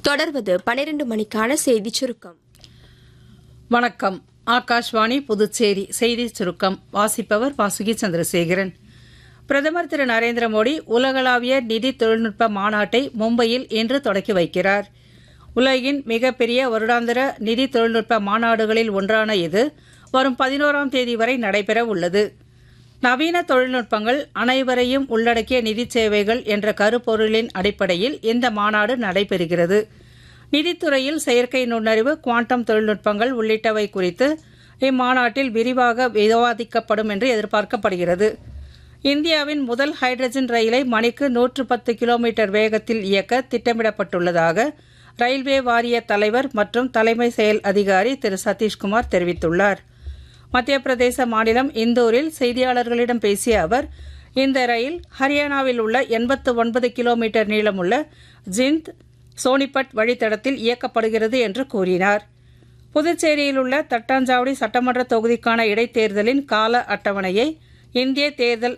தொடர்வது பனிரெண்டு மணிக்கான செய்திச் சுருக்கம் வணக்கம் ஆகாஷ்வாணி புதுச்சேரி செய்தி சுருக்கம் வாசிப்பவர் வாசுகி சந்திரசேகரன் பிரதமர் திரு நரேந்திர மோடி உலகளாவிய நிதி தொழில்நுட்ப மாநாட்டை மும்பையில் இன்று தொடக்கி வைக்கிறார் உலகின் மிகப்பெரிய வருடாந்திர நிதி தொழில்நுட்ப மாநாடுகளில் ஒன்றான இது வரும் பதினோராம் தேதி வரை நடைபெற உள்ளது நவீன தொழில்நுட்பங்கள் அனைவரையும் உள்ளடக்கிய நிதி சேவைகள் என்ற கருப்பொருளின் அடிப்படையில் இந்த மாநாடு நடைபெறுகிறது நிதித்துறையில் செயற்கை நுண்ணறிவு குவாண்டம் தொழில்நுட்பங்கள் உள்ளிட்டவை குறித்து இம்மாநாட்டில் விரிவாக விவாதிக்கப்படும் என்று எதிர்பார்க்கப்படுகிறது இந்தியாவின் முதல் ஹைட்ரஜன் ரயிலை மணிக்கு நூற்று பத்து கிலோமீட்டர் வேகத்தில் இயக்க திட்டமிடப்பட்டுள்ளதாக ரயில்வே வாரிய தலைவர் மற்றும் தலைமை செயல் அதிகாரி திரு சதீஷ்குமார் தெரிவித்துள்ளார் மத்திய பிரதேச மாநிலம் இந்தூரில் செய்தியாளர்களிடம் பேசிய அவர் இந்த ரயில் ஹரியானாவில் உள்ள எண்பத்து ஒன்பது கிலோமீட்டர் நீளமுள்ள ஜிந்த் சோனிபட் வழித்தடத்தில் இயக்கப்படுகிறது என்று கூறினார் புதுச்சேரியில் உள்ள தட்டாஞ்சாவடி சட்டமன்ற தொகுதிக்கான இடைத்தேர்தலின் கால அட்டவணையை இந்திய தேர்தல்